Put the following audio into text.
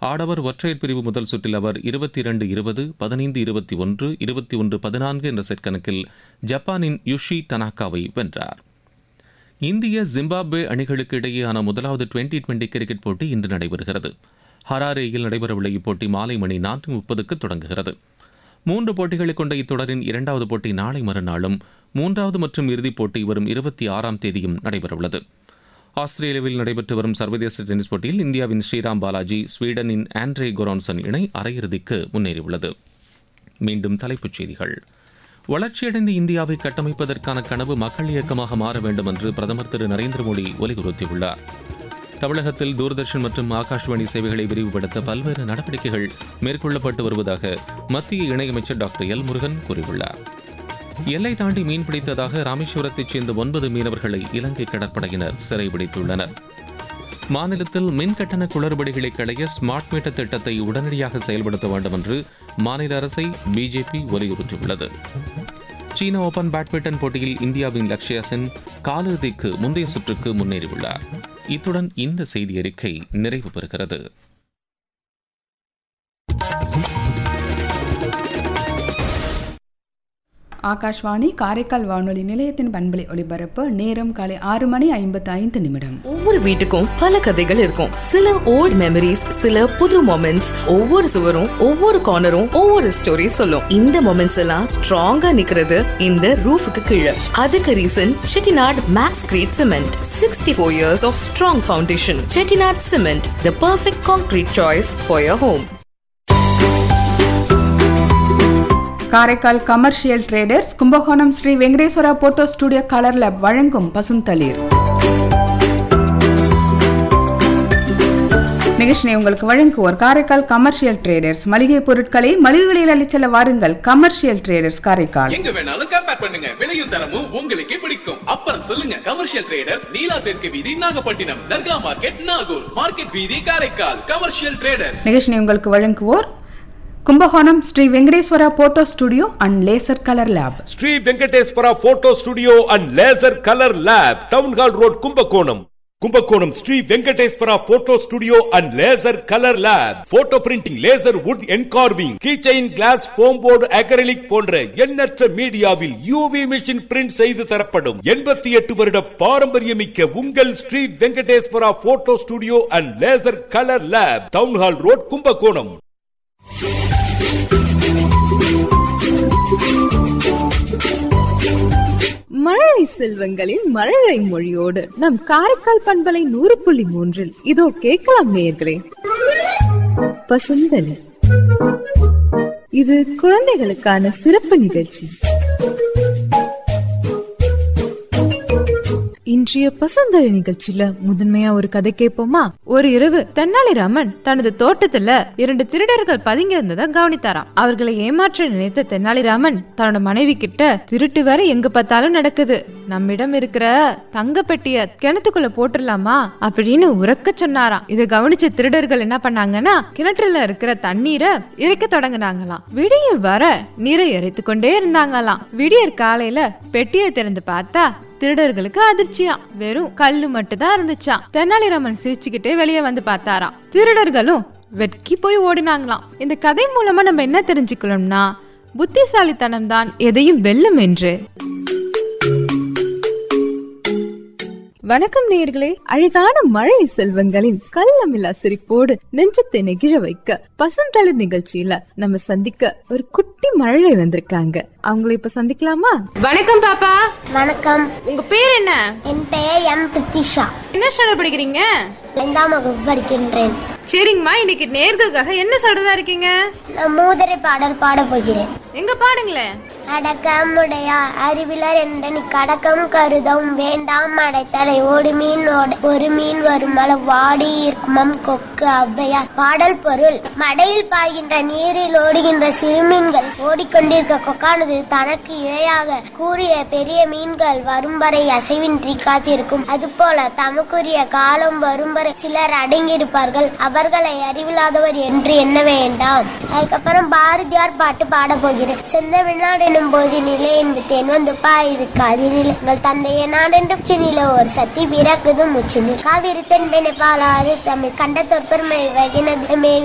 ஆடவர் ஒற்றையர் பிரிவு முதல் சுற்றில் அவர் இருபத்தி இரண்டு இருபது பதினைந்து இருபத்தி ஒன்று இருபத்தி ஒன்று பதினான்கு என்ற செட் கணக்கில் ஜப்பானின் யுஷி தனாகாவை வென்றார் இந்திய ஜிம்பாப்வே அணிகளுக்கு இடையேயான முதலாவது டுவெண்டி டுவெண்டி கிரிக்கெட் போட்டி இன்று நடைபெறுகிறது ஹராரேயில் நடைபெறவுள்ள இப்போட்டி மாலை மணி நான்கு முப்பதுக்கு தொடங்குகிறது மூன்று போட்டிகளை கொண்ட இத்தொடரின் இரண்டாவது போட்டி நாளை மறுநாளும் மூன்றாவது மற்றும் இறுதிப் போட்டி வரும் இருபத்தி ஆறாம் தேதியும் நடைபெறவுள்ளது ஆஸ்திரேலியாவில் நடைபெற்று வரும் சர்வதேச டென்னிஸ் போட்டியில் இந்தியாவின் ஸ்ரீராம் பாலாஜி ஸ்வீடனின் ஆண்ட்ரே கொரான்சன் இணை அரையிறுதிக்கு முன்னேறியுள்ளது மீண்டும் தலைப்புச் செய்திகள் வளர்ச்சியடைந்த இந்தியாவை கட்டமைப்பதற்கான கனவு மக்கள் இயக்கமாக மாற வேண்டும் என்று பிரதமர் திரு நரேந்திர மோடி வலியுறுத்தியுள்ளார் தமிழகத்தில் தூர்தர்ஷன் மற்றும் ஆகாஷ்வாணி சேவைகளை விரிவுபடுத்த பல்வேறு நடவடிக்கைகள் மேற்கொள்ளப்பட்டு வருவதாக மத்திய இணையமைச்சர் டாக்டர் எல் முருகன் கூறியுள்ளார் எல்லை தாண்டி மீன் பிடித்ததாக ராமேஸ்வரத்தைச் சேர்ந்த ஒன்பது மீனவர்களை இலங்கை கடற்படையினர் சிறைபிடித்துள்ளனர் மாநிலத்தில் மின் கட்டண குளறுபடிகளை களைய ஸ்மார்ட் மீட்டர் திட்டத்தை உடனடியாக செயல்படுத்த வேண்டும் என்று மாநில அரசை பிஜேபி வலியுறுத்தியுள்ளது சீன ஓபன் பேட்மிண்டன் போட்டியில் இந்தியாவின் லக்ஷ்யா சென் காலிறுதிக்கு முந்தைய சுற்றுக்கு முன்னேறியுள்ளார் இத்துடன் இந்த செய்தி அறிக்கை நிறைவு பெறுகிறது ஆகாஷ்வாணி காரைக்கால் வானொலி நிலையத்தின் பண்பலை ஒலிபரப்பு நேரம் காலை ஆறு மணி ஐம்பத்தி ஐந்து நிமிடம் ஒவ்வொரு வீட்டுக்கும் பல கதைகள் இருக்கும் சில ஓல்ட் மெமரிஸ் சில புது மொமெண்ட்ஸ் ஒவ்வொரு சுவரும் ஒவ்வொரு கார்னரும் ஒவ்வொரு ஸ்டோரி சொல்லும் இந்த மொமெண்ட்ஸ் எல்லாம் ஸ்ட்ராங்கா நிக்கிறது இந்த ரூஃபுக்கு கீழே அதுக்கு ரீசன் செட்டிநாட் மேக்ஸ் கிரீட் cement sixty four years of strong foundation Chettinad cement the perfect concrete choice for your home Karaikal commercial traders Kumbakonam Sri Venkateswara photo studio colour lab வழங்கும் பசுந்தளிர் நிகழ்ச்சியை உங்களுக்கு வழங்குவோர் காரைக்கால் கமர்ஷியல் ட்ரேடர்ஸ் மளிகை பொருட்களை மலிவு விலையில் அளிச்சல வாருங்கள் கமர்ஷியல் ட்ரேடர்ஸ் காரைக்கால் எங்க வேணாலும் கம்பேர் பண்ணுங்க விலையும் தரமும் உங்களுக்கே பிடிக்கும் அப்புறம் சொல்லுங்க கமர்ஷியல் ட்ரேடர்ஸ் நீலா தெற்கு வீதி நாகப்பட்டினம் தர்கா மார்க்கெட் நாகூர் மார்க்கெட் வீதி காரைக்கால் கமர்ஷியல் ட்ரேடர்ஸ் நிகழ்ச்சியை உங்களுக்கு வழங்குவோர் Kumbakonam Sri Venkateswara photo studio and laser colour lab Sri Venkateswara photo studio and laser colour lab town hall road Kumbakonam Kumbakonam Sri Venkateswara photo studio and laser colour lab photo printing laser wood engraving keychain glass foam board acrylic போன்ற எண்ணற்ற மீடியாவில் UV machine print செய்து தரப்படும் எண்பத்தி எட்டு வருட பாரம்பரியமிக்க உங்கள் Sri Venkateswara photo studio and laser colour lab town hall road Kumbakonam மழலை செல்வங்களின் மழலை மொழியோடு நம் காரைக்கால் பண்பலை நூறு புள்ளி மூன்றில் இதோ கேட்கலாம் நேயர்களே பசுந்தலி இது குழந்தைகளுக்கான சிறப்பு நிகழ்ச்சி இன்றைய பசந்தழி நிகழ்ச்சியில முதன்மையா ஒரு கதை கேட்போமா ஒரு இரவு தென்னாலிராமன் தனது தோட்டத்துல இரண்டு திருடர்கள் பதுங்கி இருந்ததை கவனித்தாராம் அவர்களை ஏமாற்ற நினைத்த தென்னாலிராமன் தன்னோட மனைவி கிட்ட திருட்டு வேற எங்க பார்த்தாலும் நடக்குது நம்மிடம் இருக்கிற தங்க பெட்டிய கிணத்துக்குள்ள போட்டுடலாமா அப்படின்னு உறக்க சொன்னாராம் இதை கவனிச்ச திருடர்கள் என்ன பண்ணாங்கன்னா கிணற்றுல இருக்கிற தண்ணீரை இறைக்க தொடங்கினாங்களாம் விடிய வர நீரை இறைத்து கொண்டே இருந்தாங்களாம் விடியற் காலையில பெட்டியை திறந்து பார்த்தா திருடர்களுக்கு அதிர்ச்சியா வெறும் கல்லு மட்டும் தான் இருந்துச்சாம் தெனாலிராமன் சிரிச்சுக்கிட்டே வெளியே வந்து பார்த்தாராம் திருடர்களும் வெட்கி போய் ஓடினாங்களாம் இந்த கதை மூலமா நம்ம என்ன தெரிஞ்சுக்கணும்னா புத்திசாலித்தனம் தான் எதையும் வெல்லும் என்று வணக்கம் நேயர்களே அழகான மழை செல்வங்களின் கள்ளமில்லா சிரிப்போடு நெஞ்சத்தை நெகிழ வைக்க பசந்தளிர் நிகழ்ச்சியில நம்ம சந்திக்க ஒரு குட்டி மழலை வந்திருக்காங்க அவங்கள இப்ப சந்திக்கலாமா வணக்கம் பாப்பா வணக்கம் உங்க பேர் என்ன என் பெயர் எம் பிரித்திஷா என்ன ஸ்டாண்டர்ட் படிக்கிறீங்க ஐந்தாம் வகுப்பு படிக்கின்றேன் சரிங்கம்மா இன்னைக்கு நேர்களுக்காக என்ன சொல்றதா இருக்கீங்க நான் மூதரை பாடல் பாடப் போகிறேன் எங்க பாடுங்களேன் அடக்கமுடைய அறிவிலர் என்றனி கடக்கம் கருதம் வேண்டாம் அடைத்தலை ஓடு மீன் ஓட- ஒரு மீன் வரும் அளவு வாடி இருக்குமம் கொக்கு ஔவையா பாடல் பொருள் மடையில் பாய்கின்ற நீரில் ஓடுகின்ற சிறுமீன்கள் ஓடிக்கொண்டிருக்க கொக்கானது தனக்கு இரையாக கூறிய பெரிய மீன்கள் வரும் வரை அசைவின்றி காத்திருக்கும் அதுபோல தமக்குரிய காலம் வரும் வரை சிலர் அடங்கியிருப்பார்கள் அவர்களை அறிவில்லாதவர் என்று எண்ண வேண்டாம் அதுக்கப்புறம் பாரதியார் பாட்டு பாட போகிறேன் செந்தமிழ்நாடு எனும் போது நிலை என்பதேன் வந்து பாயுது காதினில் உங்கள் தந்தைய நாடென்று சினில ஒரு சத்தி பிறக்குது முச்சினில் காவிரி தென்பெனை பாலாறு தமிழ் கண்ட தொற்பெருமை வகினது